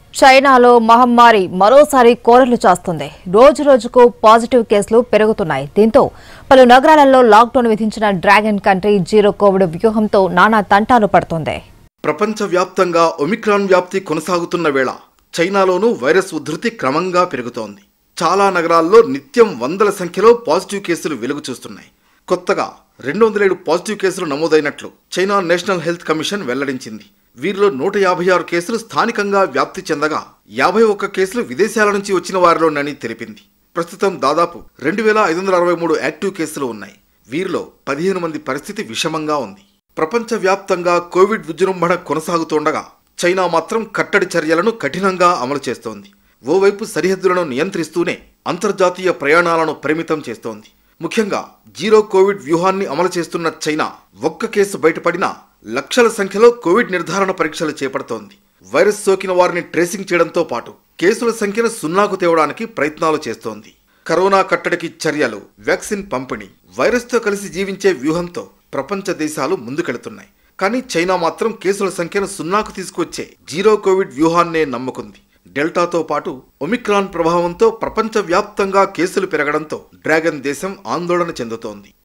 చైనాలో మహమ్మారి మరోసారి కోరలు చాస్తుంది రోజు రోజుకు పాజిటివ్ కేసులు పెరుగుతున్నాయి దీంతో పలు నగరాలలో లాక్డౌన్ విధించిన డ్రాగన్ కంట్రీ జీరో కోవిడ్ వ్యూహంతో నానా తంటాలు పడుతోంది ప్రపంచవ్యాప్తంగా ఒమిక్రాన్ వ్యాప్తి కొనసాగుతున్న వేళ చైనాలోనూ వైరస్ ఉధృతి క్రమంగా పెరుగుతోంది చాలా నగరాల్లో నిత్యం వందల సంఖ్యలో పాజిటివ్ కేసులు వెలుగు చూస్తున్నాయి కొత్తగా రెండు వందల ఏడు పాజిటివ్ కేసులు నమోదైనట్లు చైనా నేషనల్ హెల్త్ కమిషన్ వెల్లడించింది వీరిలో నూట యాభై ఆరు కేసులు స్థానికంగా వ్యాప్తి చెందగా యాభై ఒక్క కేసులు విదేశాల నుంచి వచ్చిన వారిలోనని తెలిపింది ప్రస్తుతం దాదాపు రెండు వేల ఐదు వందల అరవై మూడు యాక్టివ్ కేసులు ఉన్నాయి వీరిలో పదిహేను మంది పరిస్థితి విషమంగా ఉంది ప్రపంచవ్యాప్తంగా కోవిడ్ విజృంభణ కొనసాగుతుండగా చైనా మాత్రం కట్టడి చర్యలను కఠినంగా అమలు చేస్తోంది ఓవైపు సరిహద్దులను నియంత్రిస్తూనే అంతర్జాతీయ ప్రయాణాలను పరిమితం చేస్తోంది ముఖ్యంగా జీరో కోవిడ్ వ్యూహాన్ని అమలు చేస్తున్న చైనా ఒక్క కేసు బయటపడినా లక్షల సంఖ్యలో కోవిడ్ నిర్ధారణ పరీక్షలు చేపడుతోంది వైరస్ సోకిన వారిని ట్రేసింగ్ చేయడంతో పాటు కేసుల సంఖ్యను సున్నాకు తేవడానికి ప్రయత్నాలు చేస్తోంది కరోనా కట్టడికి చర్యలు వ్యాక్సిన్ పంపిణీ వైరస్తో కలిసి జీవించే వ్యూహంతో ప్రపంచ దేశాలు ముందుకెళుతున్నాయి కానీ చైనా మాత్రం కేసుల సంఖ్యను సున్నాకు తీసుకొచ్చే జీరో కోవిడ్ వ్యూహాన్నే నమ్ముకుంది డెల్టాతో పాటు ఒమిక్రాన్ ప్రభావంతో ప్రపంచవ్యాప్తంగా కేసులు పెరగడంతో డ్రాగన్ దేశం ఆందోళన చెందుతోంది